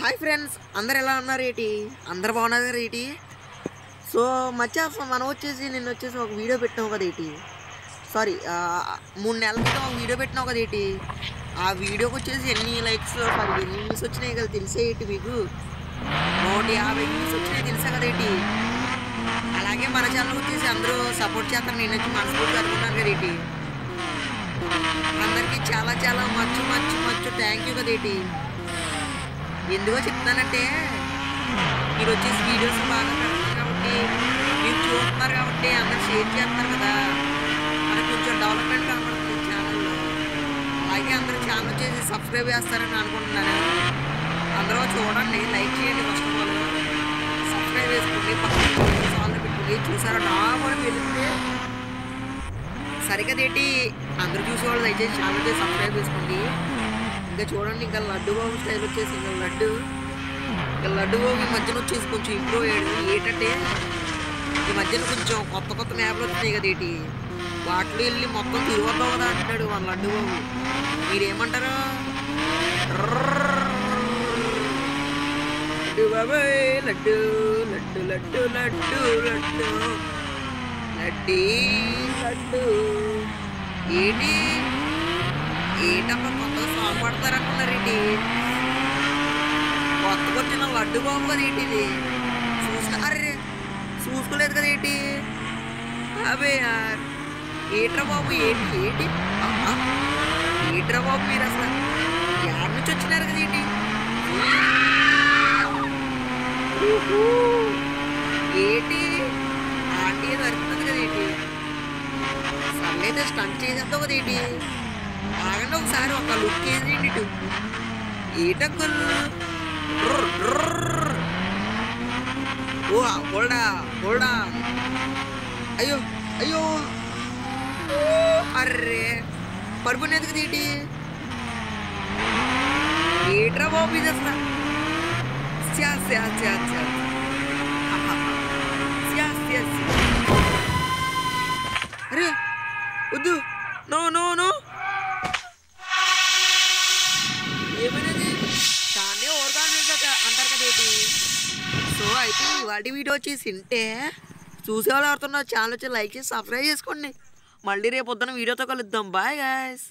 Hi friends అందరు ఎలా ఉన్నారు ఏంటి అందరు బాగున్నారు కదా ఏంటి సో మధ్య మనం వచ్చేసి నిన్న వచ్చేసి ఒక వీడియో పెట్టాం కదా ఏంటి సారీ మూడు నెలల క్రితం ఒక వీడియో పెట్టినావు కదా ఏంటి ఆ వీడియోకి వచ్చేసి ఎన్ని లైక్స్ సారీ ఎన్ని వ్యూస్ వచ్చినాయి కదా తెలిసే ఏంటి మీకు నూట యాభై వ్యూస్ వచ్చినాయి తెలుసా కదా ఏంటి అలాగే మన ఛానల్ వచ్చేసి అందరూ సపోర్ట్ చేస్తారు నేను వచ్చి మనస్ఫూర్తి అనుకున్నాను కదా ఏంటి అందరికీ చాలా చాలా మచ్చు మచ్చు మచ్చు థ్యాంక్ యూ కదా ఏంటి ఎందుకో చెప్తానంటే మీరు వచ్చేసి వీడియోస్ బాగా పెడుతున్నారు కాబట్టి మీరు చూస్తున్నారు కాబట్టి అందరు షేర్ చేస్తున్నారు కదా మనకు కొంచెం డెవలప్మెంట్ కనబడుతుంది ఛానల్లో అలాగే అందరూ ఛానల్ వచ్చేసి సబ్స్క్రైబ్ చేస్తారని అనుకుంటున్నాను అందరూ చూడండి లైక్ చేయండి ఫస్ట్ ఆఫ్ ఆల్ సబ్స్క్రైబ్ చేసుకోండి పక్కన సాల్వ్ పెట్టుకోండి చూసారా నా కూడా వెళ్తే సరికదేంటి అందరూ చూసేవాళ్ళు దయచేసి ఛానల్ వచ్చేసి సబ్స్క్రైబ్ చేసుకోండి ఇంకా చూడండి ఇంకా లడ్డు బాబు స్టైల్ వచ్చేసి ఇంకా లడ్డు ఇంకా లడ్డు బాబు ఈ మధ్యన వచ్చేసి కొంచెం ఇంప్రూవ్ అయ్యాడు ఏంటంటే ఈ మధ్యన కొంచెం కొత్త కొత్త మ్యాప్లు వస్తున్నాయి కదా ఏంటి వాటిలో వెళ్ళి మొత్తం తిరుగుద్దాం కదా అంటున్నాడు మన లడ్డు బాబు మీరేమంటారు లడ్డు బాబాయ్ లడ్డు లడ్డు లడ్డు లడ్డు లడ్డు లడ్డీ లడ్డు ఏంటి ఏంటమ్మా కొత్త సాంగ్ పడతారనుకున్నారేంటి కొత్త వచ్చిన లడ్డు బాబు కదా ఏంటి ఇది చూసిన అరే చూసుకోలేదు కదా ఏంటి అబే యార్ ఏట్రా బాబు ఏంటి ఏంటి ఆహా. ఏట్రా బాబు మీరు అసలు యాడ్ నుంచి వచ్చినారు కదా ఏంటి ఊహూ. ఏంటి ఆంటీ ఏదో అరుస్తుంది కదా ఏంటి సర్లైతే స్టంట్ చేసేద్దాం కదా ఏంటి ఆగండి ఒకసారి ఒక లుక్ వేసేయండి ఇటు ఏటంకుల్ ఓ హోల్డా హోల్డా అయ్యో అయ్యో ఓ, అర్రే పడిపోయినది కదా ఏంటి ఏట్రా బాబు ఇది అసలు స్యా స్యా స్యా స్యా స్యా స్యా స్యా అరే వద్దు నో నో నో ఏమైనది దాన్నే ఓర్గానిక్ అంటారు కదా ఏంటి సో అయితే ఇవాటి వీడియో వచ్చేసి వింటే చూసేవాళ్ళు ఎవరుతున్నారు ఛానల్ వచ్చి లైక్ చేసి సబ్స్క్రైబ్ చేసుకోండి మళ్ళీ రేపు పొద్దున వీడియోతో కలుద్దాం బాయ్ గాయస్